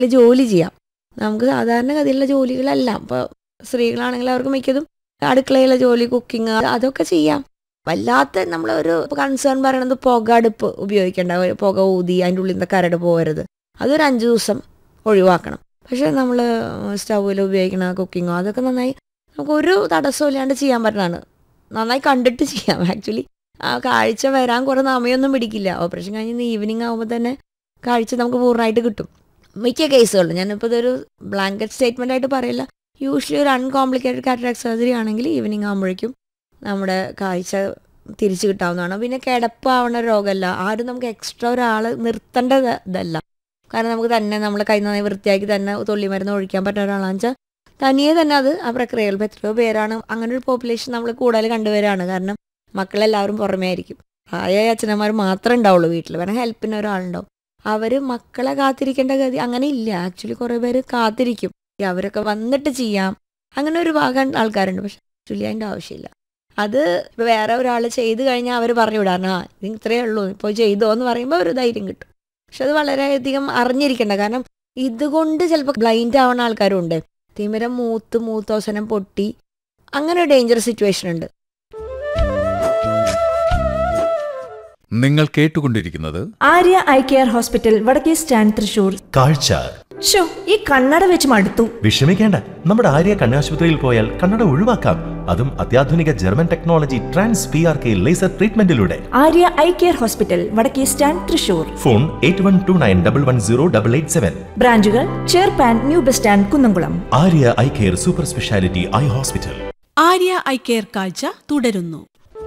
ജോലി ചെയ്യാം നമുക്ക് സാധാരണഗതിയിലുള്ള ജോലികളെല്ലാം ഇപ്പോൾ സ്ത്രീകളാണെങ്കിൽ അവർക്ക് മിക്കതും അടുക്കളയിലെ ജോലി കുക്കിംഗ് അതൊക്കെ ചെയ്യാം വല്ലാത്ത നമ്മളൊരു കൺസേൺ പറയണത് പുക അടുപ്പ് ഉപയോഗിക്കേണ്ട ഒരു പുക ഊതി അതിൻ്റെ ഉള്ളിൽ നിന്ന് കരട് പോകരുത് അതൊരു അഞ്ച് ദിവസം ഒഴിവാക്കണം പക്ഷേ നമ്മൾ സ്റ്റൗവിൽ ഉപയോഗിക്കുന്ന കുക്കിങ്ങോ അതൊക്കെ നന്നായി നമുക്ക് ഒരു തടസ്സവും ഇല്ലാണ്ട് ചെയ്യാൻ പറ്റുന്നതാണ് നന്നായി കണ്ടിട്ട് ചെയ്യാം ആക്ച്വലി ആ കാഴ്ച വരാൻ കുറേ സമയമൊന്നും പിടിക്കില്ല ഓപ്പറേഷൻ കഴിഞ്ഞ് ഈവനിങ് ആകുമ്പോൾ തന്നെ കാഴ്ച നമുക്ക് പൂർണ്ണമായിട്ട് കിട്ടും മിക്ക കേസുകളിലും ഞാനിപ്പോൾ ഇതൊരു ബ്ലാങ്കറ്റ് സ്റ്റേറ്റ്മെൻ്റ് ആയിട്ട് പറയില്ല യൂഷ്വലി ഒരു അൺകോംപ്ലിക്കേറ്റഡ് കാറ്ററാക്ട് സർജറി ആണെങ്കിൽ ഈവനിങ് ആകുമ്പോഴേക്കും നമ്മുടെ കാഴ്ച തിരിച്ചു കിട്ടാവുന്നതാണ് പിന്നെ കിടപ്പാവണ രോഗമല്ല ആരും നമുക്ക് എക്സ്ട്രാ ഒരാൾ നിർത്തേണ്ട ഇതല്ല കാരണം നമുക്ക് തന്നെ നമ്മൾ കൈ നന്നായി വൃത്തിയാക്കി തന്നെ തൊള്ളി മരുന്ന് ഒഴിക്കാൻ പറ്റുന്ന ഒരാളാണെന്ന് വെച്ചാൽ തനിയെ തന്നെ അത് ആ പ്രക്രിയകൾ ഇപ്പോൾ എത്രയോ പേരാണ് അങ്ങനെ ഒരു പോപ്പുലേഷൻ നമ്മൾ കൂടുതൽ കണ്ടുവരാണ് കാരണം മക്കളെല്ലാവരും പുറമേ ആയിരിക്കും പ്രായമായ അച്ഛനന്മാർ മാത്രമേ ഉണ്ടാവുള്ളൂ വീട്ടിൽ വേണം ഹെൽപ്പിന് ഒരാളുണ്ടാവും അവർ മക്കളെ കാത്തിരിക്കേണ്ട ഗതി അങ്ങനെ ഇല്ല ആക്ച്വലി കുറേ പേര് കാത്തിരിക്കും അവരൊക്കെ വന്നിട്ട് ചെയ്യാം അങ്ങനെ ഒരു ഭാഗം ആൾക്കാരുണ്ട് പക്ഷെ ആക്ച്വലി അതിൻ്റെ ആവശ്യമില്ല അത് ഇപ്പോൾ വേറെ ഒരാൾ ചെയ്ത് കഴിഞ്ഞാൽ അവർ പറഞ്ഞു വിടാറ് ആ ഇത് ഇത്രയേ ഉള്ളൂ ഇപ്പോൾ ചെയ്തോ എന്ന് പറയുമ്പോൾ ഒരു ധൈര്യം കിട്ടും പക്ഷെ അത് വളരെയധികം അറിഞ്ഞിരിക്കേണ്ട കാരണം ഇതുകൊണ്ട് ചിലപ്പോൾ ബ്ലൈൻഡ് ആവുന്ന ആൾക്കാരും ഉണ്ട് തിമിരം മൂത്ത് മൂത്തോസനം പൊട്ടി അങ്ങനെ ഒരു ഡേഞ്ചർ സിറ്റുവേഷൻ ഉണ്ട് നിങ്ങൾ കേട്ടുകൊണ്ടിരിക്കുന്നത് ആര്യ ഐ കെയർ ഹോസ്പിറ്റൽ വടക്കേ സ്റ്റാൻഡ് തൃശൂർ കാഴ്ച ഷോ ഈ കണ്ണട വെച്ച് മടുത്തു വിഷമിക്കേണ്ട നമ്മുടെ ആര്യ കണ്ണാശുപത്രിയിൽ പോയാൽ കണ്ണട ഒഴിവാക്കാം അതും അത്യാധുനിക German technology trans P R K laser ട്രീറ്റ്മെന്റിലൂടെ ആര്യ ഐ കെയർ ഹോസ്പിറ്റൽ വടക്കേ stand Thrissur phone eight one two nine double one zero double eight seven ബ്രാഞ്ചുകൾ ചേർപ്പാൻ new bus stand Kunnamkulam Arya eye care super speciality eye hospital Arya eye care കാഴ്ച തുടരുന്നു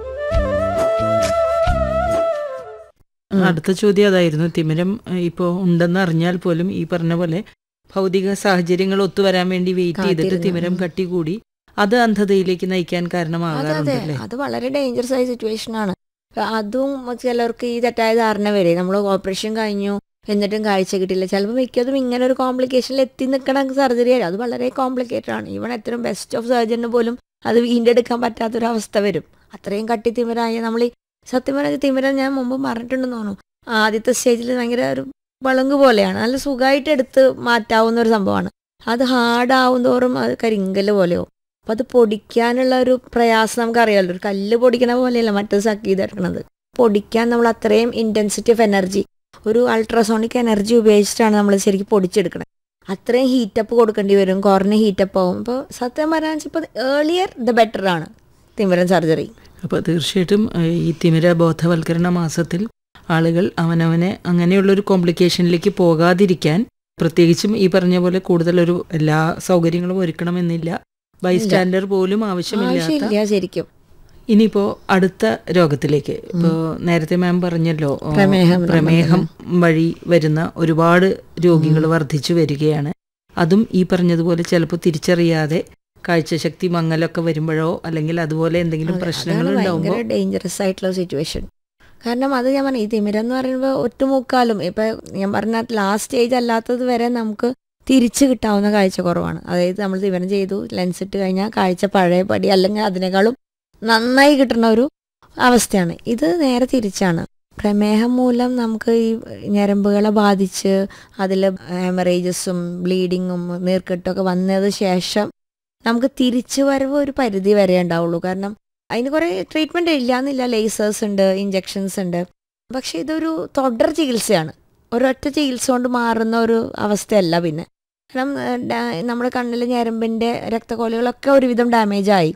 അടുത്ത ചോദ്യം അതായിരുന്നു തിമിരം ഇപ്പോൾ ഉണ്ടെന്ന് അറിഞ്ഞാൽ പോലും ഈ പറഞ്ഞ പോലെ ഭൗതിക സാഹചര്യങ്ങൾ ഒത്തുവരാൻ വേണ്ടി വെയിറ്റ് ചെയ്തിട്ട് കാത്തിരുന്ന്. തിമിരം കട്ടി കൂടി അത് അന്ധതയിലേക്ക് നയിക്കാൻ അതെ അതെ കാരണമാകാറുണ്ടല്ലേ അത് വളരെ ഡേഞ്ചറസ് ആയ സിറ്റുവേഷൻ ആണ് അതും ചിലർക്ക് ഈ തെറ്റായ ധാരണ വരെ നമ്മൾ ഓപ്പറേഷൻ കഴിഞ്ഞു എന്നിട്ടും കാഴ്ച കിട്ടില്ല ചിലപ്പോൾ മിക്കതും ഇങ്ങനെ ഒരു കോംപ്ലിക്കേഷനിൽ എത്തി നിൽക്കണ സർജറി ആയിരിക്കും അത് വളരെ കോംപ്ലിക്കേറ്റഡ് ആണ് ഈവൺ എത്രയും ബെസ്റ്റ് ഓഫ് സർജറിന് പോലും അത് വീണ്ടെടുക്കാൻ പറ്റാത്തൊരവസ്ഥ വരും അത്രയും കട്ടി തിമിരായ നമ്മൾ ഈ സത്യം പറഞ്ഞ തിമിരം ഞാൻ മുമ്പ് പറഞ്ഞിട്ടുണ്ടെന്ന് തോന്നുന്നു ആദ്യത്തെ സ്റ്റേജിൽ ഭയങ്കര ഒരു വളങ്ക് പോലെയാണ് നല്ല സുഖമായിട്ട് എടുത്ത് മാറ്റാവുന്ന ഒരു സംഭവമാണ് അത് ഹാർഡാവും തോറും അത് കരിങ്കല് പോലെയാവും അപ്പം അത് പൊടിക്കാനുള്ള ഒരു പ്രയാസം നമുക്കറിയാമല്ലോ ഒരു കല്ല് പൊടിക്കണ പോലെയല്ല മറ്റത് സക്ക് ചെയ്തെടുക്കണത് പൊടിക്കാൻ നമ്മൾ അത്രയും ഇൻറ്റൻസിറ്റി ഓഫ് എനർജി ഒരു അൾട്രാസോണിക് എനർജി ഉപയോഗിച്ചിട്ടാണ് നമ്മൾ ശരിക്കും പൊടിച്ചെടുക്കുന്നത് അത്രയും ഹീറ്റപ്പ് കൊടുക്കേണ്ടി വരും കുറഞ്ഞ ഹീറ്റപ്പ് ആവും അപ്പോൾ സത്യം പറയാന്ന് ഇപ്പോൾ ഏർലിയർ ദ ബെറ്റർ ആണ് തിമിരം സർജറി അപ്പോൾ തീർച്ചയായിട്ടും ഏഹ്, ഈ തിമിര ബോധവൽക്കരണ മാസത്തിൽ ആളുകൾ അവനവനെ അങ്ങനെയുള്ളൊരു കോംപ്ലിക്കേഷനിലേക്ക് പോകാതിരിക്കാൻ പ്രത്യേകിച്ചും ഈ പറഞ്ഞ പോലെ കൂടുതലൊരു എല്ലാ സൗകര്യങ്ങളും ഒരുക്കണമെന്നില്ല ബൈസ്റ്റാൻഡർ പോലും ആവശ്യമില്ലാത്ത ആവശ്യമില്ല ശരിക്കും ഇനിയിപ്പോ അടുത്ത രോഗത്തിലേക്ക് ഇപ്പോ നേരത്തെ മാം പറഞ്ഞല്ലോ ആ, പ്രമേഹം പ്രമേഹം വഴി വരുന്ന ഒരുപാട് രോഗികൾ വർദ്ധിച്ചു വരികയാണ് അതും ഈ പറഞ്ഞതുപോലെ ചിലപ്പോൾ തിരിച്ചറിയാതെ കാഴ്ചശക്തി മങ്ങലൊക്കെ വരുമ്പോഴോ അല്ലെങ്കിൽ അതുപോലെ എന്തെങ്കിലും അതെ, പ്രശ്നങ്ങൾ അതാണ് ഉണ്ടാകുമ്പോൾ ഭയങ്കര ഡേഞ്ചറസ് ആയിട്ടുള്ള സിറ്റുവേഷൻ കാരണം അത് ഞാൻ പറഞ്ഞു ഈ തിമിരം എന്ന് പറയുമ്പോൾ ഒറ്റുമുക്കാലും ഇപ്പൊ ഞാൻ പറഞ്ഞ ലാസ്റ്റ് സ്റ്റേജ് അല്ലാത്തത് വരെ നമുക്ക് തിരിച്ചു കിട്ടാവുന്ന കാഴ്ച കുറവാണ് അതായത് നമ്മൾ തിമിരം ചെയ്തു ലെൻസ് ഇട്ട് കഴിഞ്ഞാൽ കാഴ്ച പഴയ പടി അല്ലെങ്കിൽ അതിനേക്കാളും നന്നായി കിട്ടുന്ന ഒരു അവസ്ഥയാണ് ഇത് നേരെ തിരിച്ചാണ് പ്രമേഹം മൂലം നമുക്ക് ഈ ഞരമ്പുകളെ ബാധിച്ച് അതിൽ ഹെമറേജസും ബ്ലീഡിങ്ങും നീർക്കെട്ടൊക്കെ വന്നതിന് ശേഷം നമുക്ക് തിരിച്ചു വരവ് ഒരു പരിധി വരെ ഉണ്ടാവുള്ളൂ കാരണം അതിന് കുറേ ട്രീറ്റ്മെൻറ്റ് ഇല്ലാന്നില്ല ലേസേഴ്സ് ഉണ്ട് ഇഞ്ചെക്ഷൻസ് ഉണ്ട് പക്ഷേ ഇതൊരു തുടർ ചികിത്സയാണ് ഒരൊറ്റ ചികിത്സ കൊണ്ട് മാറുന്ന ഒരു അവസ്ഥയല്ല പിന്നെ കാരണം ഏഹ്, ഡാ- നമ്മുടെ കണ്ണിലെ ഞരമ്പിൻ്റെ രക്തക്കോലുകളൊക്കെ ഒരുവിധം ഡാമേജ് ആയി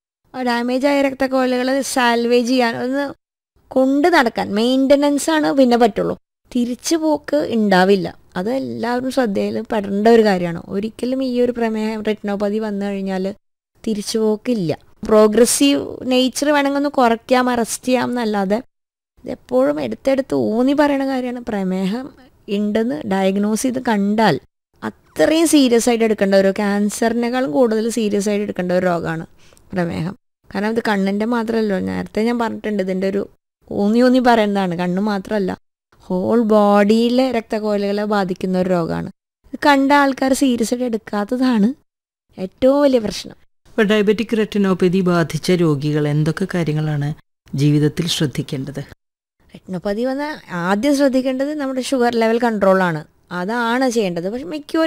ഡാമേജ് ആയ രക്തക്കോലുകൾ സാൽവേജ് ചെയ്യാൻ ഒന്ന് കൊണ്ട് നടക്കാൻ മെയിൻ്റനൻസ് ആണ് പിന്നെ പറ്റുള്ളൂ തിരിച്ചു പോക്ക് ഉണ്ടാവില്ല അത് എല്ലാവരും ശ്രദ്ധയിൽ പെടേണ്ട ഒരു കാര്യമാണ് ഒരിക്കലും ഈ ഒരു പ്രമേഹം റെറ്റിനോപ്പതി വന്നു കഴിഞ്ഞാൽ തിരിച്ചു പോക്കില്ല പ്രോഗ്രസീവ് നേച്ചർ വേണമെങ്കിൽ ഒന്ന് കുറയ്ക്കാം അറസ്റ്റ് ചെയ്യാം എന്നല്ലാതെ ഇതെപ്പോഴും എടുത്തെടുത്ത് ഊന്നി പറയണ കാര്യമാണ് പ്രമേഹം ഉണ്ടെന്ന് ഡയഗ്നോസ് ചെയ്ത് കണ്ടാൽ അത്രയും സീരിയസ് ആയിട്ട് എടുക്കേണ്ട ഒരു ക്യാൻസറിനേക്കാളും കൂടുതൽ സീരിയസ് ആയിട്ട് എടുക്കേണ്ട ഒരു രോഗമാണ് പ്രമേഹം കാരണം ഇത് കണ്ണിൻ്റെ മാത്രമല്ലോ നേരത്തെ ഞാൻ പറഞ്ഞിട്ടുണ്ട് ഇതിൻ്റെ ഒരു ഊന്നി ഊന്നി പറയുന്നതാണ് കണ്ണ് മാത്രമല്ല ഹോൾ ബോഡിയിലെ രക്തക്കോലുകളെ ബാധിക്കുന്ന ഒരു രോഗമാണ് ഇത് കണ്ട ആൾക്കാർ സീരിയസ് ആയിട്ട് എടുക്കാത്തതാണ് ഏറ്റവും വലിയ പ്രശ്നം ഇപ്പൊ ഡയബറ്റിക് റെറ്റിനോപ്പതി ബാധിച്ച രോഗികൾ എന്തൊക്കെ കാര്യങ്ങളാണ് ജീവിതത്തിൽ ശ്രദ്ധിക്കേണ്ടത് റെറ്റിനോപ്പതി വന്നാൽ ആദ്യം ശ്രദ്ധിക്കേണ്ടത് നമ്മുടെ ഷുഗർ ലെവൽ കൺട്രോളാണ് അതാണ് ചെയ്യേണ്ടത് പക്ഷെ മിക്ക